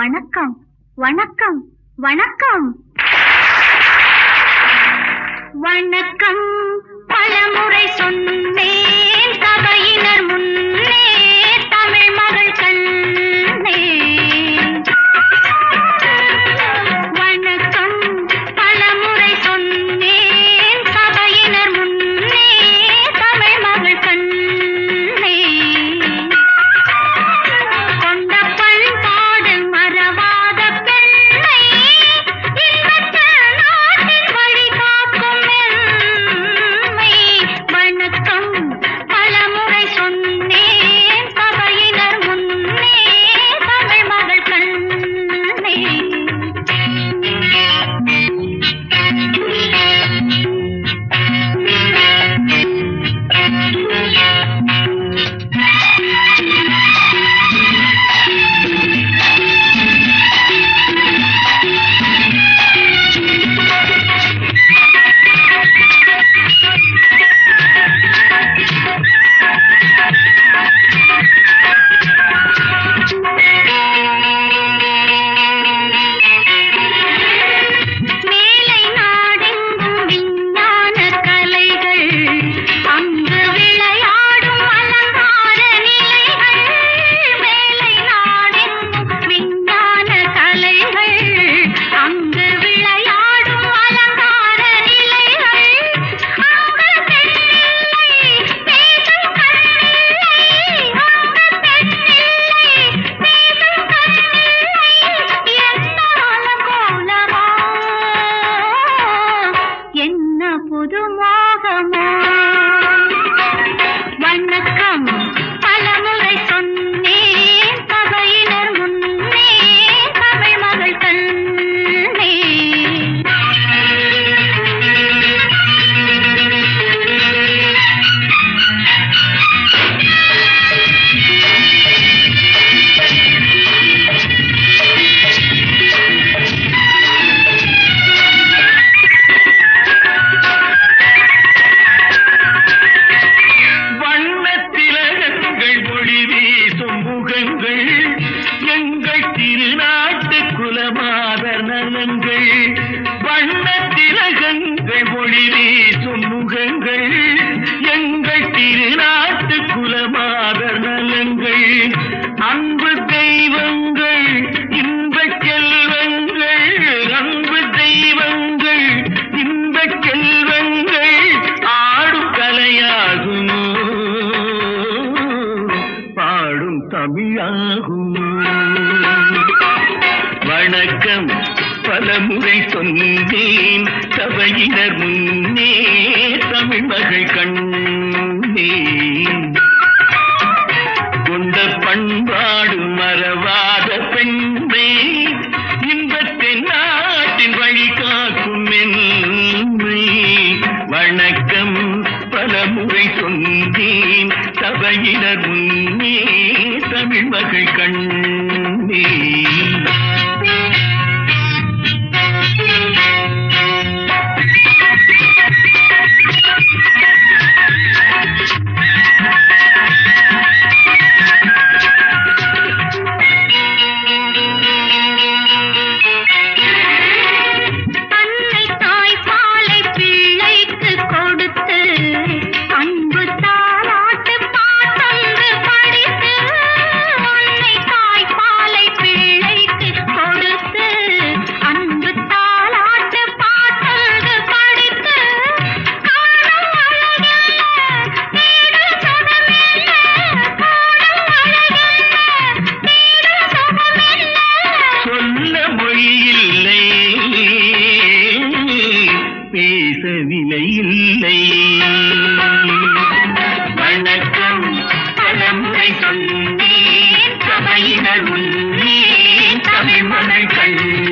வணக்கம் வணக்கம் வணக்கம் வணக்கம் பலமுறை சொன்னேன் சபையினர் முன்னே தமிழ் மகள் கண்ணே வணக்கம் பலமுறை சொன்னேன் சபையினர் முன்னே தமிழ் மகள் கண்ணே கொண்ட பண்பாடு மறவாத பெண்ணை இன்பத்த நாட்டின் வழி காக்கும் எம்மை. வணக்கம் பலமுறை சொன்னேன் சபையினர் முன்னே தமிழ் மகள் கண்ணே மேலை நாடெங்கும் விஞ்ஞான கலைகள் அங்கு விளையாடும் அலங்கார நிலைகள் மேலை நாடெங்கும் விஞ்ஞான கலைகள் அங்கு விளையாடும் அலங்கார நிலைகள் அங்கு பெண்ணில்லை பேசும் கண்ணில்லை அங்கு பெண்ணில்லை பேசும் கண்ணில்லை என்ன அலங்கோலமோ என்ன புது மோகமோ வணக்கம் பலமுறை சொன்னேன் சபையினர் முன்னே தமிழ் மகள் கண்ணே வண்ணத்திலகங்கள் ஒளி வீசும் முகங்கள் எங்கள் திருநாட்டு குலமாதர் நலங்கள் வண்ணத்திலகங்கள் ஒளி வீசும் முகங்கள் எங்கள் திருநாட்டு குலமாதர் நலங்கள் அன்பு தெய்வங்கள் இன்பச் செல்வங்கள் அன்பு தெய்வங்கள் இன்பச் செல்வங்கள் ஆடும் கலையாகுமோ பாடும் தமிழாகுமோ வணக்கம் பலமுறை சொன்னேன் சபையினர் முன்னே தமிழ் மகள் கண்ணே கொண்ட பண்பாடு மறவாத பெண்ணே இன்பத்தின் நாட்டின் வழி காக்கும் என்னை வணக்கம் பலமுறை சொன்னேன் சபையினர் முன்னே தமிழ் மகள் கண்ணே அன்னை தாய் பாலை பிள்ளைக்கு கொடுத்து அன்பு தாலாட்டு பாட்டொன்று படித்து அன்னை தாய் பாலை பிள்ளைக்கு கொடுத்து அன்பு தாலாட்டு பாட்டொன்று படித்து காணும் அழகல்ல வீடு சுகமில்ல காணும் அழகல்ல வீடு சுகமில்ல சொல்ல மொழி இல்லை பேச விலை இல்லை வணக்கம் பலமுறை சொன்னேன் சபையினர் முன்னே தமிழ் மகள் கண்ணே